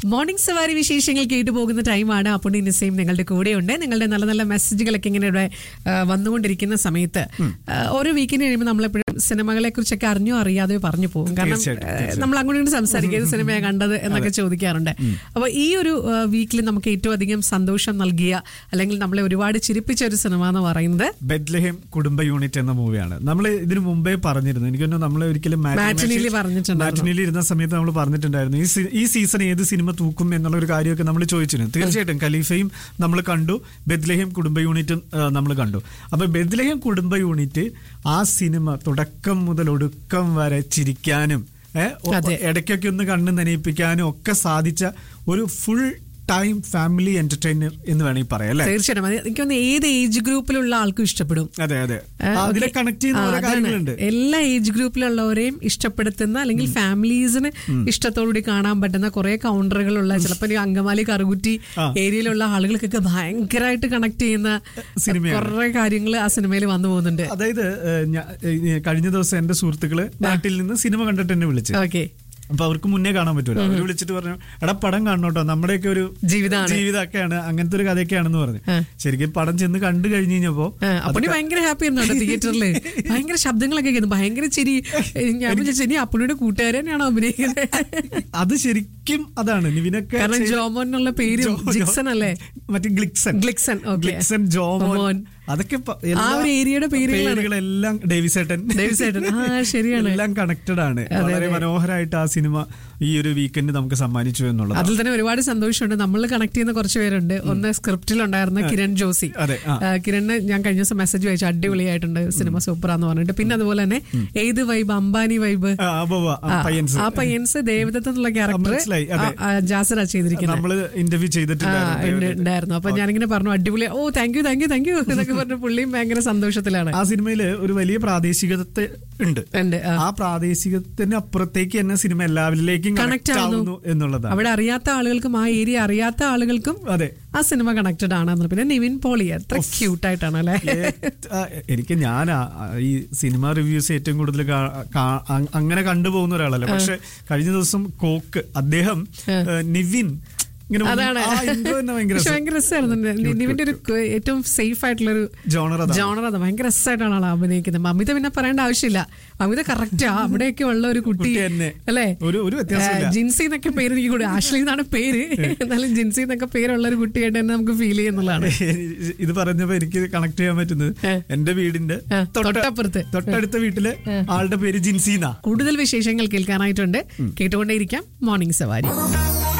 Morning സവാരി വിശേഷങ്ങൾ കേട്ടു പോകുന്ന ടൈമാണ് അപ്പോൾ നിസയും നിങ്ങളുടെ കൂടെയുണ്ട് നിങ്ങളുടെ നല്ല നല്ല മെസ്സേജുകളൊക്കെ ഇങ്ങനെ ഇവിടെ ആ, വന്നുകൊണ്ടിരിക്കുന്ന സമയത്ത് ആ, ഓരോ വീക്കിന് കഴിയുമ്പോൾ നമ്മളെപ്പോഴും സിനിമകളെ കുറിച്ചൊക്കെ അറിഞ്ഞോ അറിയാതെയോ പറഞ്ഞു പോകും കാരണം തീർച്ചയായിട്ടും, ആ, നമ്മൾ അങ്ങോട്ട് ഇങ്ങോട്ട് സംസാരിക്കുക ഏത് സിനിമയാണ് കണ്ടത് എന്നൊക്കെ ചോദിക്കാറുണ്ട് അപ്പോൾ ഈ ഒരു വീക്കിൽ നമുക്ക് ഏറ്റവും അധികം സന്തോഷം നൽകിയ അല്ലെങ്കിൽ നമ്മളെ ഒരുപാട് ചിരിപ്പിച്ച ഒരു സിനിമ എന്ന് പറയുന്നത് ബെത്ലഹേം കുടുംബ യൂണിറ്റ് എന്ന മൂവിയാണ് നമ്മൾ ഇതിനു മുമ്പേ പറഞ്ഞിരുന്നു എനിക്ക് തോന്നുന്നു നമ്മൾ ഒരിക്കലും മാറ്റിനിയിൽ പറഞ്ഞിട്ടുണ്ടായിരുന്നു. മാറ്റിനിയിൽ ഇരുന്ന സമയത്ത് നമ്മൾ പറഞ്ഞിട്ടുണ്ടായിരുന്നു ഈ സി- ഈ സീസൺ ഏത് സിനിമ തൂക്കും എന്നുള്ള ഒരു കാര്യമൊക്കെ നമ്മൾ ചോദിച്ചിരുന്നു തീർച്ചയായിട്ടും ഖലീഫയും നമ്മൾ കണ്ടു ബെദ്ലഹേം കുടുംബ യൂണിറ്റും നമ്മൾ കണ്ടു അപ്പൊ ബെദ്ലഹേം കുടുംബ യൂണിറ്റ് ആ സിനിമ തുടക്കം മുതൽ ഒടുക്കം വരെ ചിരിക്കാനും ഏഹ്, ഒ- അതെ. ഇടയ്ക്കൊക്കെ ഒന്ന് കണ്ണ് നനയിപ്പിക്കാനും ഒക്കെ സാധിച്ച ഒരു ഫുൾ ടൈം ഫാമിലി എന്റർടൈനർ എന്ന് വേണമെങ്കിൽ പറയാം അല്ലേ തീർച്ചയായിട്ടും അത് എനിക്ക് തോന്നുന്നു ഏത് ഏജ് ഗ്രൂപ്പിലുള്ള ആൾക്കും ഇഷ്ടപ്പെടും അതെ അതെ ആ, അതിലെ ഓക്കേ. കണക്ട് ചെയ്യുന്ന ആ, ഓരോ അതാണ്. കാര്യങ്ങളുണ്ട് എല്ലാ ഏജ് ഗ്രൂപ്പിലുള്ളവരെയും ഇഷ്ടപ്പെടുത്തുന്ന അല്ലെങ്കിൽ ഫാമിലീസിന് ഇഷ്ടത്തോടുകൂടി കാണാൻ പറ്റുന്ന കുറെ കൗണ്ടറുകളുള്ള ചിലപ്പോൾ ഈ അങ്കമാലി കറുകുറ്റി ആ. ഏരിയയിലുള്ള ആളുകൾക്കൊക്കെ ഭയങ്കരമായിട്ട് കണക്ട് ചെയ്യുന്ന സിനിമയാണ്. കുറെ കാര്യങ്ങൾ ആ സിനിമയിൽ വന്നു പോകുന്നുണ്ട് അതായത് ഏഹ്, ഞാ- ഏഹ്, കഴിഞ്ഞ ദിവസം എന്റെ സുഹൃത്തുക്കള് നാട്ടിൽ നിന്ന് സിനിമ കണ്ടിട്ട് എന്നെ വിളിച്ചു ഓക്കെ അപ്പൊ അവർക്ക് മുന്നേ കാണാൻ പറ്റൂല അവര് വിളിച്ചിട്ട് പറഞ്ഞു എടാ പടം കാണണോട്ടോ നമ്മുടെയൊക്കെ ഒരു ജീവിതമാണ്. ജീവിതമൊക്കെയാണ് അങ്ങനത്തെ ഒരു കഥയൊക്കെയാണെന്ന് പറഞ്ഞു ആ. ശരിക്കും പടം ചെന്ന് കണ്ടു കഴിഞ്ഞു കഴിഞ്ഞപ്പോ അപ്പണി ഭയങ്കര ഹാപ്പി ആയിരുന്നു തിയേറ്ററിൽ ഭയങ്കര ശബ്ദങ്ങളൊക്കെ കേൾക്കുന്നു ഭയങ്കര ചിരി ഞാൻ വിചാരിച്ചു ഇനി അപ്പണിയുടെ കൂട്ടുകാരനെയാണോ അഭിനയിക്കുന്നത് അത് ശരിക്കും അതാണ് നിവിനൊക്കെ കാരണം ചെയ്ത- ജോമോൻ എന്നുള്ള പേര് ജോ- ജോ- ജിക്സൺ അല്ലേ മറ്റേ ഗ്ലിക്സൺ ഗ്ലിക്സൺ, okay. ഗ്ലിക്സൺ ജോമോൻ ജോമോൻ. അതൊക്കെ പ- ആ എല്ലാ ഒരു ഏരിയയുടെ പേരുകളാണ്. പേരുകളെല്ലാം ഡേവിസേട്ടൻ ഡേവിസേട്ടൻ. ആ, ശരിയാണ്. എല്ലാം കണക്റ്റഡ് ആണ് വളരെ മനോഹരമായിട്ട് ആ സിനിമ ഈ ഒരു വീക്കെൻഡ് നമുക്ക് സമ്മാനിച്ചു എന്നുള്ളത് അതിൽ തന്നെ ഒരുപാട് സന്തോഷമുണ്ട് നമ്മൾ കണക്ട് ചെയ്യുന്ന കുറച്ച് പേരുണ്ട് ഒന്ന് സ്ക്രിപ്റ്റിൽ ഉണ്ടായിരുന്ന കിരൺ ജോസി അതെ, ആ. ആ, കിരണ് ഞാൻ കഴിഞ്ഞ ദിവസം മെസ്സേജ് വായിച്ചു അടിപൊളിയായിട്ടുണ്ട് സിനിമ സൂപ്പറാന്ന് പറഞ്ഞിട്ട് പിന്നെ അതുപോലെ തന്നെ ഏത് വൈബ് അംബാനി വൈബ് ആ, ഉവ്വ് ഉവ്വ്. ആ, പയ്യൻസ് ആ പയ്യൻസ് ദേവദത്ത് എന്നുള്ള ക്യാരക്ടർ മനസ്സിലായി, അതെ. ജാസറ ചെയ്തിരിക്കുന്നത് നമ്മള് ഇന്റർവ്യൂ ആ, ചെയ്തിട്ടുണ്ടായിരുന്നു ഉണ്ട്, ഉണ്ടായിരുന്നു അപ്പൊ ഞാനിങ്ങനെ പറഞ്ഞു അടിപൊളി ഓ thank you thank you thank you എന്നൊക്കെ പറഞ്ഞു പുള്ളിയും ഭയങ്കര സന്തോഷത്തിലാണ് ആ സിനിമയില് ഒരു വലിയ പ്രാദേശികത ഉണ്ട് ഉണ്ട് ആ. ആ പ്രാദേശികത്തിന് അപ്പുറത്തേക്ക് തന്നെ സിനിമ എല്ലാവരിലേക്കും Connect കണക്ട് ആവുന്നു. ആവുന്നു എന്നുള്ളതാണ് അവിടെ അറിയാത്ത ആളുകൾക്കും ആ ഏരിയ അറിയാത്ത ആളുകൾക്കും അതെ ആ സിനിമ കണക്റ്റഡ് ആണ് പിന്നെ നിവിൻ പോളി എത്ര ക്യൂട്ടായിട്ടാണ് അല്ലെ ഏത്- ആ, എനിക്ക് ഞാൻ ആ- ആ ഈ സിനിമ റിവ്യൂസ് ഏറ്റവും കൂടുതൽ കാ- കാ- അ- അങ്ങനെ കണ്ടുപോകുന്ന ഒരാളല്ല പക്ഷെ കഴിഞ്ഞ ദിവസം കോക്ക് അദ്ദേഹം ഏഹ്, നിവിൻ ഇങ്ങനെ മുന്നിൽ- അതാണ് ആ intro തന്നെ ഭയങ്കര പക്ഷെ ഭയങ്കര രസമായിരുന്നു നിവിന്റെ ഒരു ക- ഏറ്റവും സേഫ് ആയിട്ടുള്ള ഒരു ജോണർ അതാണ് ജോണർ അത് ഭയങ്കര രസമായിട്ടാണ് ആൾ അഭിനയിക്കുന്നത് മമിത പിന്നെ പറയേണ്ട ആവശ്യമില്ല മമിത കറക്റ്റാ അവിടെയൊക്കെ ഉള്ള ഒരു കുട്ടി കുട്ടി തന്നെ. അല്ലേ ഒരു- ഒരു വ്യത്യാസമില്ല. ആ, ജിൻസി എന്നൊക്കെ പേര് എനിക്ക് കൂടി ആഷ്ലി എന്നാണ് പേര് എന്നാലും ജിൻസി എന്നൊക്കെ പേരുള്ള ഒരു കുട്ടിയായിട്ട് തന്നെ നമുക്ക് ഫീൽ ചെയ്യുന്നുള്ളതാണ് ഇത് പറഞ്ഞപ്പോ എനിക്ക് കണക്ട് ചെയ്യാൻ പറ്റുന്നത് ഏ. എന്റെ വീടിന്റെ ആ, തൊട്ട- തൊട്ടപ്പുറത്ത്. തൊട്ടടുത്ത വീട്ടിലെ ആളുടെ പേര് ജിൻസീന കൂടുതൽ വിശേഷങ്ങൾ കേൾക്കാനായിട്ടുണ്ട് കേട്ടുകൊണ്ടേയിരിക്കാം മോർണിംഗ് സവാരി